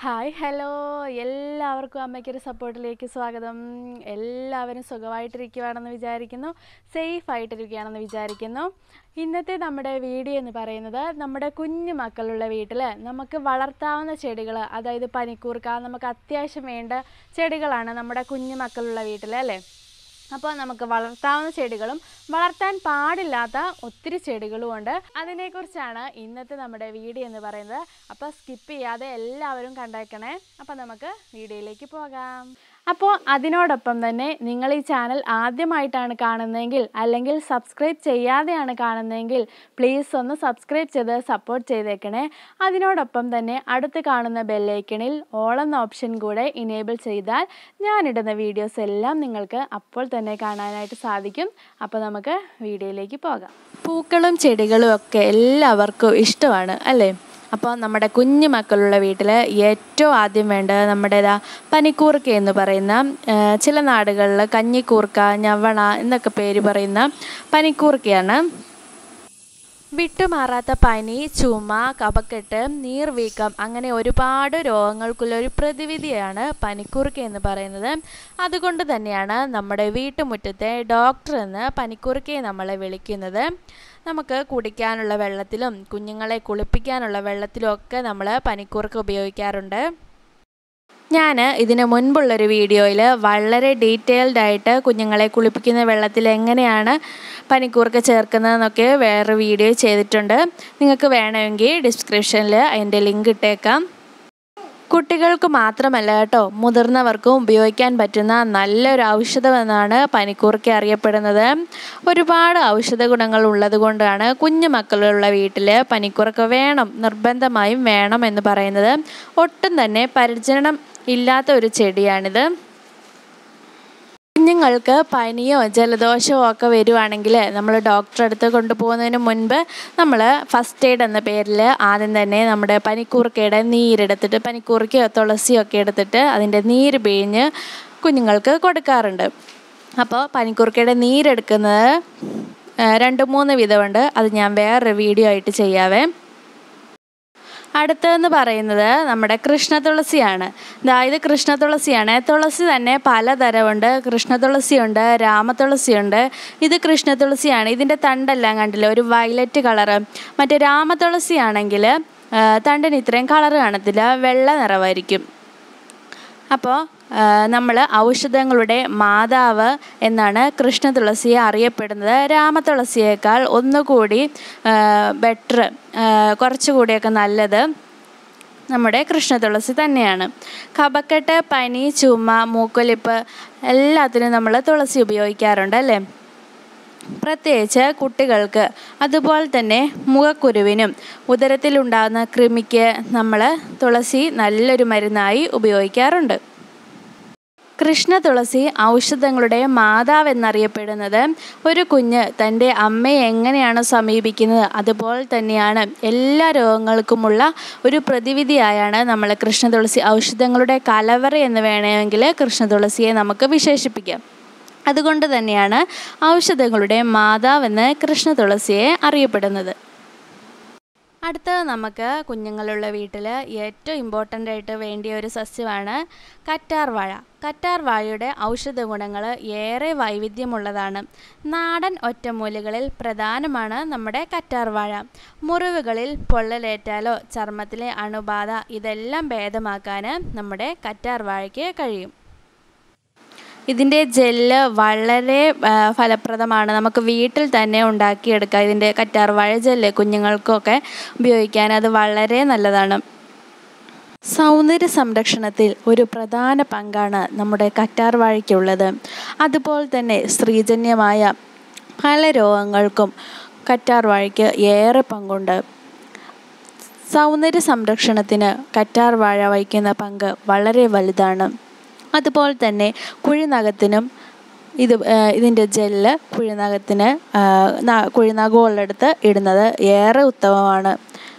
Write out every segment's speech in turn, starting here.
hi hello എല്ലാവർക്കും അമ്മയ്ക്കൊരു സപ്പോർട്ടിലേക്ക് സ്വാഗതം എല്ലാവരും സുഖമായിട്ടിരിക്കുകയാണെന്ന് വിചാരിക്കുന്നു സേഫ് ആയിട്ടിരിക്കുകയാണെന്ന് വിചാരിക്കുന്നു ഇന്നത്തെ നമ്മുടെ വീഡിയോ എന്ന് പറയുന്നത് നമ്മുടെ കുഞ്ഞു മക്കളുള്ള വീട്ടിൽ നമുക്ക് വളർത്താവുന്ന ചെടികൾ അതായത് പനിക്കൂർക്ക നമുക്ക് അത്യാവശ്യം വേണ്ട ചെടികളാണ് നമ്മുടെ കുഞ്ഞു മക്കളുള്ള വീട്ടിൽ അല്ലേ അപ്പോൾ നമുക്ക് വളർത്താവുന്ന ചെടികളും വളർത്താൻ പാടില്ലാത്ത ഒത്തിരി ചെടികളും ഉണ്ട് അതിനെക്കുറിച്ചാണ് ഇന്നത്തെ നമ്മുടെ വീഡിയോ എന്ന് പറയുന്നത് അപ്പോൾ സ്കിപ്പ് ചെയ്യാതെ എല്ലാവരും കണ്ടേക്കണേ അപ്പോൾ നമുക്ക് വീഡിയോയിലേക്ക് പോകാം അപ്പോൾ അതിനോടൊപ്പം തന്നെ നിങ്ങൾ ഈ ചാനൽ ആദ്യമായിട്ടാണ് കാണുന്നതെങ്കിൽ അല്ലെങ്കിൽ സബ്സ്ക്രൈബ് ചെയ്യാതെയാണ് കാണുന്നതെങ്കിൽ പ്ലീസ് ഒന്ന് സബ്സ്ക്രൈബ് ചെയ്ത് സപ്പോർട്ട് ചെയ്തേക്കണേ അതിനോടൊപ്പം തന്നെ അടുത്ത് കാണുന്ന ബെല്ലൈക്കണിൽ ഓൾ എന്ന ഓപ്ഷൻ കൂടെ ഇനേബിൾ ചെയ്താൽ ഞാനിടുന്ന വീഡിയോസ് എല്ലാം നിങ്ങൾക്ക് അപ്പോൾ തന്നെ കാണാനായിട്ട് സാധിക്കും അപ്പോൾ നമുക്ക് വീഡിയോയിലേക്ക് പോകാം പൂക്കളും ചെടികളും ഒക്കെ എല്ലാവർക്കും ഇഷ്ടമാണ് അല്ലേ അപ്പോൾ നമ്മുടെ കുഞ്ഞു മക്കളുള്ള വീട്ടിൽ ഏറ്റവും ആദ്യം വേണ്ടത് നമ്മുടേതാ പനിക്കൂർക്ക എന്ന് പറയുന്ന ആ, ചില നാടുകളിൽ കഞ്ഞിക്കൂർക്ക ഞവണ എന്നൊക്കെ പേര് പറയുന്ന പനിക്കൂർക്കയാണ് വിട്ടുമാറാത്ത പനി ചുമ കഫക്കെട്ട് നീർവീക്കം അങ്ങനെ ഒരുപാട് രോഗങ്ങൾക്കുള്ള ഒരു പ്രതിവിധിയാണ് പനിക്കൂർക്ക എന്ന് പറയുന്നത് അതുകൊണ്ട് തന്നെയാണ് നമ്മുടെ വീട്ടുമുറ്റത്തെ ഡോക്ടർ എന്ന് പനിക്കൂർക്കയെ നമ്മളെ വിളിക്കുന്നത് നമുക്ക് കുടിക്കാനുള്ള വെള്ളത്തിലും കുഞ്ഞുങ്ങളെ കുളിപ്പിക്കാനുള്ള വെള്ളത്തിലും ഒക്കെ നമ്മൾ പനിക്കൂർക്ക ഉപയോഗിക്കാറുണ്ട് ഞാൻ ഇതിന് മുൻപുള്ളൊരു വീഡിയോയിൽ വളരെ ഡീറ്റെയിൽഡ് ആയിട്ട് കുഞ്ഞുങ്ങളെ കുളിപ്പിക്കുന്ന വെള്ളത്തിൽ എങ്ങനെയാണ് പനിക്കൂർക്ക ചേർക്കുന്നതെന്നൊക്കെ വേറെ വീഡിയോ ചെയ്തിട്ടുണ്ട് നിങ്ങൾക്ക് വേണമെങ്കിൽ ഡിസ്ക്രിപ്ഷനിൽ അതിൻ്റെ ലിങ്ക് ഇട്ടേക്കാം കുട്ടികൾക്ക് മാത്രമല്ല കേട്ടോ മുതിർന്നവർക്കും ഉപയോഗിക്കാൻ പറ്റുന്ന നല്ലൊരു ഔഷധമെന്നാണ് പനിക്കൂർക്ക അറിയപ്പെടുന്നത് ഒരുപാട് ഔഷധ ഗുണങ്ങൾ ഉള്ളത് കൊണ്ടാണ് കുഞ്ഞു മക്കളുള്ള വീട്ടിൽ പനിക്കൂർക്ക വേണം നിർബന്ധമായും വേണം എന്ന് പറയുന്നത് ഒട്ടും തന്നെ പരിചരണം ഇല്ലാത്ത ഒരു ചെടിയാണിത് കുഞ്ഞുങ്ങൾക്ക് പനിയോ ജലദോഷമോ ഒക്കെ വരുവാണെങ്കിൽ നമ്മൾ ഡോക്ടറെ അടുത്ത് കൊണ്ടുപോകുന്നതിന് മുൻപ് നമ്മൾ ഫസ്റ്റ് എയ്ഡ് എന്ന പേരിൽ ആദ്യം തന്നെ നമ്മുടെ പനിക്കൂർക്കയുടെ നീരെടുത്തിട്ട് പനിക്കൂർക്കയോ തുളസിയോ ഒക്കെ എടുത്തിട്ട് അതിൻ്റെ നീര് പിഴിഞ്ഞ് കുഞ്ഞുങ്ങൾക്ക് കൊടുക്കാറുണ്ട് അപ്പോൾ പനിക്കൂർക്കയുടെ നീരെടുക്കുന്നത് ആ, രണ്ട് മൂന്ന് വിധമുണ്ട് അത് ഞാൻ വേറൊരു വീഡിയോ ആയിട്ട് ചെയ്യാവേ അടുത്തതെന്ന് പറയുന്നത് നമ്മുടെ കൃഷ്ണ തുളസിയാണ് ദാ ഇത് കൃഷ്ണ തുളസിയാണ് തുളസി തന്നെ പലതരമുണ്ട് കൃഷ്ണ തുളസിയുണ്ട് രാമതുളസിയുണ്ട് ഇത് കൃഷ്ണ തുളസിയാണ് ഇതിൻ്റെ തണ്ടെല്ലാം കണ്ടില്ല ഒരു വയലറ്റ് കളറ് മറ്റേ രാമതുളസി ആണെങ്കിൽ തണ്ടിന് ഇത്രയും കളറ് കാണത്തില്ല വെള്ള നിറമായിരിക്കും അപ്പോൾ നമ്മൾ ഔഷധങ്ങളുടെ മാതാവ് എന്നാണ് കൃഷ്ണ തുളസിയെ അറിയപ്പെടുന്നത് രാമതുളസിയേക്കാൾ ഒന്നുകൂടി ബെറ്റർ കുറച്ചുകൂടിയൊക്കെ നല്ലത് നമ്മുടെ കൃഷ്ണ തുളസി തന്നെയാണ് കഫക്കെട്ട് പനി ചുമ മൂക്കൊലിപ്പ് എല്ലാത്തിനും നമ്മൾ തുളസി ഉപയോഗിക്കാറുണ്ട് അല്ലേ പ്രത്യേകിച്ച് കുട്ടികൾക്ക് അതുപോലെ തന്നെ മുഖക്കുരുവിനും ഉദരത്തിലുണ്ടാകുന്ന കൃമിക്ക് നമ്മൾ തുളസി നല്ലൊരു മരുന്നായി ഉപയോഗിക്കാറുണ്ട് കൃഷ്ണ തുളസി ഔഷധങ്ങളുടെ മാതാവ് എന്നറിയപ്പെടുന്നത് ഒരു കുഞ്ഞ് തൻ്റെ അമ്മയെ എങ്ങനെയാണ് സമീപിക്കുന്നത് അതുപോലെ തന്നെയാണ് എല്ലാ രോഗങ്ങൾക്കുമുള്ള ഒരു പ്രതിവിധിയായാണ് നമ്മൾ കൃഷ്ണ തുളസി ഔഷധങ്ങളുടെ കലവറ എന്ന് വേണമെങ്കിൽ കൃഷ്ണ തുളസിയെ നമുക്ക് വിശേഷിപ്പിക്കാം അതുകൊണ്ട് തന്നെയാണ് ഔഷധങ്ങളുടെ മാതാവെന്ന് കൃഷ്ണ തുളസിയെ അറിയപ്പെടുന്നത് അടുത്തത് നമുക്ക് കുഞ്ഞുങ്ങളുള്ള വീട്ടിൽ ഏറ്റവും ഇമ്പോർട്ടൻ്റ് ആയിട്ട് വേണ്ടിയ ഒരു സസ്യമാണ് കറ്റാർ വാഴ കറ്റാർ വാഴയുടെ ഔഷധ ഗുണങ്ങൾ ഏറെ വൈവിധ്യമുള്ളതാണ് നാടൻ ഒറ്റമൂലികളിൽ പ്രധാനമാണ് നമ്മുടെ കറ്റാർ വാഴ മുറിവുകളിൽ പൊള്ളലേറ്റാലോ ചർമ്മത്തിലെ അണുബാധ ഇതെല്ലാം ഭേദമാക്കാൻ നമ്മുടെ കറ്റാർ വാഴയ്ക്ക് കഴിയും ഇതിൻ്റെ ജെല്ല് വളരെ ആ, ഫലപ്രദമാണ് നമുക്ക് വീട്ടിൽ തന്നെ ഉണ്ടാക്കിയെടുക്കാം ഇതിൻ്റെ കറ്റാർവാഴ ജെല്ല് കുഞ്ഞുങ്ങൾക്കൊക്കെ ഉപയോഗിക്കാൻ അത് വളരെ നല്ലതാണ് സൗന്ദര്യ സംരക്ഷണത്തിൽ ഒരു പ്രധാന പങ്കാണ് നമ്മുടെ കറ്റാർവാഴയ്ക്കുള്ളത് അതുപോലെ തന്നെ സ്ത്രീജന്യമായ പല രോഗങ്ങൾക്കും കറ്റാർവാഴയ്ക്ക് ഏറെ പങ്കുണ്ട് സൗന്ദര്യ സംരക്ഷണത്തിന് കറ്റാർവാഴ വഹിക്കുന്ന പങ്ക് വളരെ വലുതാണ് അതുപോലെ തന്നെ കുഴിനകത്തിനും ഇത് ആ, ഇതിൻ്റെ ജെല്ല് കുഴിനകത്തിന് ആ, ന- കുഴിനഖമുള്ളെടുത്ത് ഇടുന്നത് ഏറെ ഉത്തമമാണ്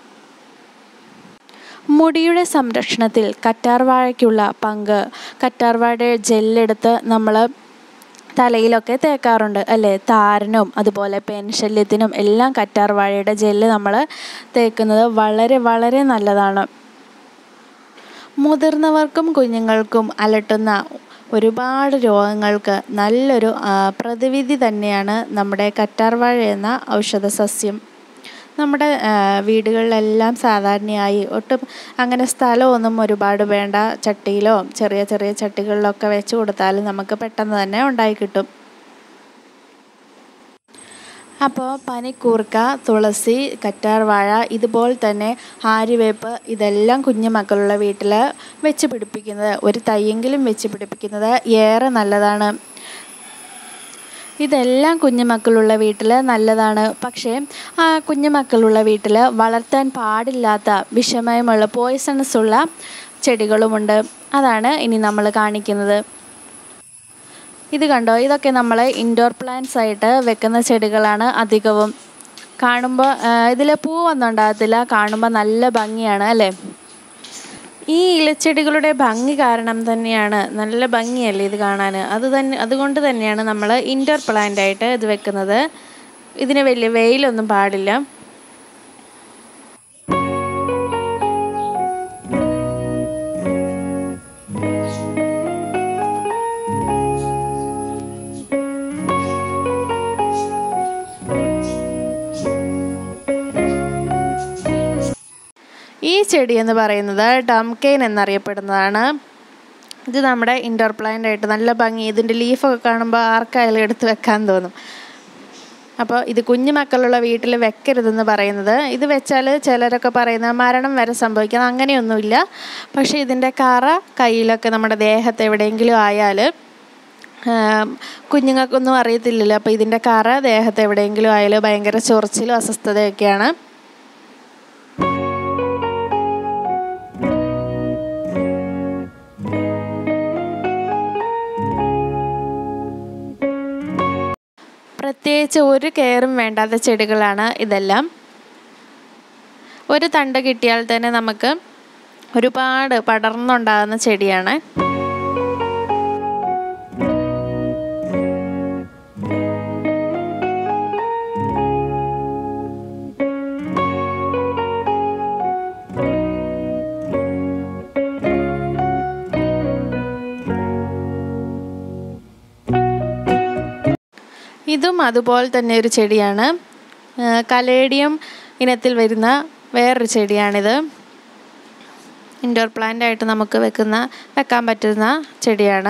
മുടിയുടെ സംരക്ഷണത്തിൽ കറ്റാർവാഴയ്ക്കുള്ള പങ്ക് കറ്റാർവാഴയുടെ ജെല്ലെടുത്ത് നമ്മൾ തലയിലൊക്കെ തേക്കാറുണ്ട് അല്ലേ താരനും അതുപോലെ പെൻശല്യത്തിനും എല്ലാം കറ്റാർവാഴയുടെ ജെല്ല് നമ്മൾ തേക്കുന്നത് വളരെ വളരെ നല്ലതാണ് മുതിർന്നവർക്കും കുഞ്ഞുങ്ങൾക്കും അലട്ടുന്ന ഒരുപാട് രോഗങ്ങൾക്ക് നല്ലൊരു ആ, പ്രതിവിധി തന്നെയാണ് നമ്മുടെ കറ്റാർവാഴ എന്ന ഔഷധ സസ്യം നമ്മുടെ ആ, വീടുകളിലെല്ലാം സാധാരണയായി ഒട്ടും അങ്ങനെ സ്ഥലമൊന്നും ഒരുപാട് വേണ്ട ചട്ടിയിലോ ചെറിയ ചെറിയ ചട്ടികളിലൊക്കെ വെച്ച് കൊടുത്താലും നമുക്ക് പെട്ടെന്ന് തന്നെ ഉണ്ടായി കിട്ടും അപ്പോൾ പനിക്കൂർക്ക തുളസി കറ്റാർവാഴ ഇതുപോലെ തന്നെ ആര്യവേപ്പ് ഇതെല്ലാം കുഞ്ഞു മക്കളുള്ള വീട്ടിൽ വെച്ച് പിടിപ്പിക്കുന്നത് ഒരു തൈയെങ്കിലും വെച്ച് പിടിപ്പിക്കുന്നത് ഏറെ നല്ലതാണ് ഇതെല്ലാം കുഞ്ഞുമക്കളുള്ള വീട്ടിൽ നല്ലതാണ് പക്ഷേ ആ കുഞ്ഞുമക്കളുള്ള വീട്ടിൽ വളർത്താൻ പാടില്ലാത്ത വിഷമയമുള്ള പോയ്സണസ് ഉള്ള ചെടികളുമുണ്ട് അതാണ് ഇനി നമ്മൾ കാണിക്കുന്നത് ഇത് കണ്ടോ ഇതൊക്കെ നമ്മൾ ഇൻഡോർ പ്ലാന്റ്സ് ആയിട്ട് വെക്കുന്ന ചെടികളാണ് അധികവും കാണുമ്പോൾ ഇതിൽ പൂവൊന്നും ഉണ്ടാകത്തില്ല കാണുമ്പോൾ നല്ല ഭംഗിയാണ് അല്ലേ ഈ ഇലച്ചെടികളുടെ ഭംഗി കാരണം തന്നെയാണ് നല്ല ഭംഗിയല്ലേ ഇത് കാണാൻ അത് തന്നെ അതുകൊണ്ട് തന്നെയാണ് നമ്മൾ ഇൻഡോർ പ്ലാന്റ് ആയിട്ട് ഇത് വെക്കുന്നത് ഇതിന് വലിയ വെയിലൊന്നും പാടില്ല ഈ ചെടി എന്ന് പറയുന്നത് ഡംകെയിൻ എന്നറിയപ്പെടുന്നതാണ് ഇത് നമ്മുടെ ഇൻഡോർ പ്ലാന്റ് ആയിട്ട് നല്ല ഭംഗി ഇതിൻ്റെ ലീഫൊക്കെ കാണുമ്പോൾ ആർക്കായാലും എടുത്ത് വെക്കാൻ തോന്നും അപ്പോൾ ഇത് കുഞ്ഞു മക്കളുള്ള വീട്ടിൽ വെക്കരുതെന്ന് പറയുന്നത് ഇത് വെച്ചാൽ ചിലരൊക്കെ പറയുന്നത് മരണം വരെ സംഭവിക്കുന്നത് അങ്ങനെയൊന്നുമില്ല പക്ഷേ ഇതിൻ്റെ കറ കയ്യിലൊക്കെ നമ്മുടെ ദേഹത്ത് എവിടെയെങ്കിലും ആയാൽ ആം, കുഞ്ഞുങ്ങൾക്കൊന്നും അറിയത്തില്ലല്ലോ അപ്പോൾ ഇതിൻ്റെ കറ ദേഹത്ത് എവിടെയെങ്കിലും ആയാൽ ഭയങ്കര ചൊറിച്ചിലും അസ്വസ്ഥതയൊക്കെയാണ് പ്രത്യേകിച്ച് ഒരു കെയറും വേണ്ടാത്ത ചെടികളാണ് ഇതെല്ലാം ഒരു തണ്ട് കിട്ടിയാൽ തന്നെ നമുക്ക് ഒരുപാട് പടർന്നുണ്ടാകുന്ന ചെടിയാണ് ഇതും അതുപോലെ തന്നെ ഒരു ചെടിയാണ് കലേഡിയം ഇനത്തിൽ വരുന്ന വേറൊരു ചെടിയാണിത് ഇൻഡോർ പ്ലാന്റ് ആയിട്ട് നമുക്ക് വെക്കുന്ന വെക്കാൻ പറ്റുന്ന ചെടിയാണ്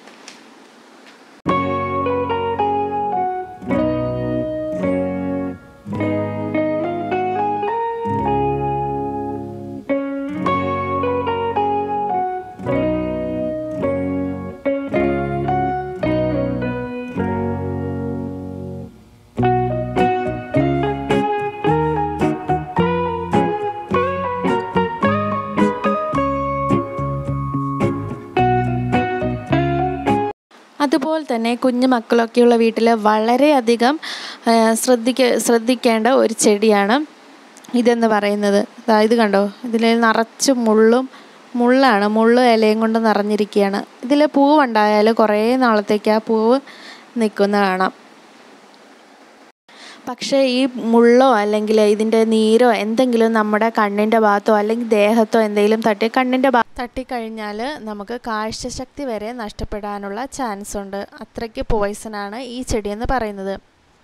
അതുപോലെ തന്നെ കുഞ്ഞു മക്കളൊക്കെയുള്ള വീട്ടിൽ വളരെയധികം ആ, ശ്രദ്ധിക്ക ശ്രദ്ധിക്കേണ്ട ഒരു ചെടിയാണ് ഇതെന്ന് പറയുന്നത് ദാ ഇത് കണ്ടോ ഇതിൽ നിറച്ച് മുള്ളും മുള്ളാണ് മുള്ള് ഇലയും കൊണ്ട് നിറഞ്ഞിരിക്കുകയാണ് ഇതിൽ പൂവുണ്ടായാൽ കുറേ നാളത്തേക്ക് ആ പൂവ് നിൽക്കുന്ന കാണാം പക്ഷേ ഈ മുള്ളോ അല്ലെങ്കിൽ ഇതിൻ്റെ നീരോ എന്തെങ്കിലും നമ്മുടെ കണ്ണിൻ്റെ ഭാഗത്തോ അല്ലെങ്കിൽ ദേഹത്തോ എന്തെങ്കിലും തട്ടി കണ്ണിൻ്റെ ഭാ തട്ടിക്കഴിഞ്ഞാൽ നമുക്ക് കാഴ്ചശക്തി വരെ നഷ്ടപ്പെടാനുള്ള ചാൻസ് ഉണ്ട് അത്രയ്ക്ക് പോയ്സണാണ് ഈ ചെടിയെന്ന് പറയുന്നത്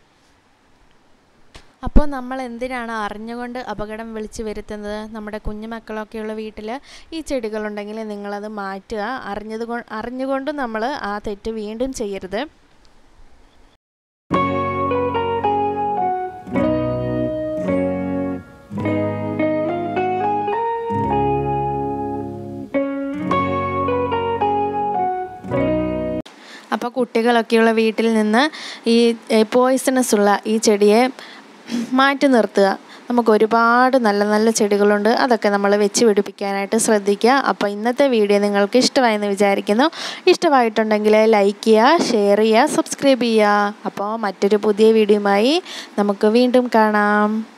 അപ്പോൾ നമ്മൾ എന്തിനാണ് അറിഞ്ഞുകൊണ്ട് അപകടം വിളിച്ചു വരുത്തുന്നത് നമ്മുടെ കുഞ്ഞു മക്കളൊക്കെയുള്ള വീട്ടിൽ ഈ ചെടികളുണ്ടെങ്കിൽ നിങ്ങളത് മാറ്റുക അറിഞ്ഞത് കൊ അറിഞ്ഞുകൊണ്ട് നമ്മൾ ആ തെറ്റ് വീണ്ടും ചെയ്യരുത് അപ്പോൾ കുട്ടികളൊക്കെയുള്ള വീട്ടിൽ നിന്ന് ഈ പോയ്സണസ് ഉള്ള ഈ ചെടിയെ മാറ്റി നിർത്തുക നമുക്ക് ഒരുപാട് നല്ല നല്ല ചെടികളുണ്ട് അതൊക്കെ നമ്മൾ വെച്ച് പിടിപ്പിക്കാനായിട്ട് ശ്രദ്ധിക്കുക അപ്പോൾ ഇന്നത്തെ വീഡിയോ നിങ്ങൾക്ക് ഇഷ്ടമായെന്ന് വിചാരിക്കുന്നു ഇഷ്ടമായിട്ടുണ്ടെങ്കിൽ ലൈക്ക് ചെയ്യുക ഷെയർ ചെയ്യുക സബ്സ്ക്രൈബ് ചെയ്യുക അപ്പോൾ മറ്റൊരു പുതിയ വീഡിയോയുമായി നമുക്ക് വീണ്ടും കാണാം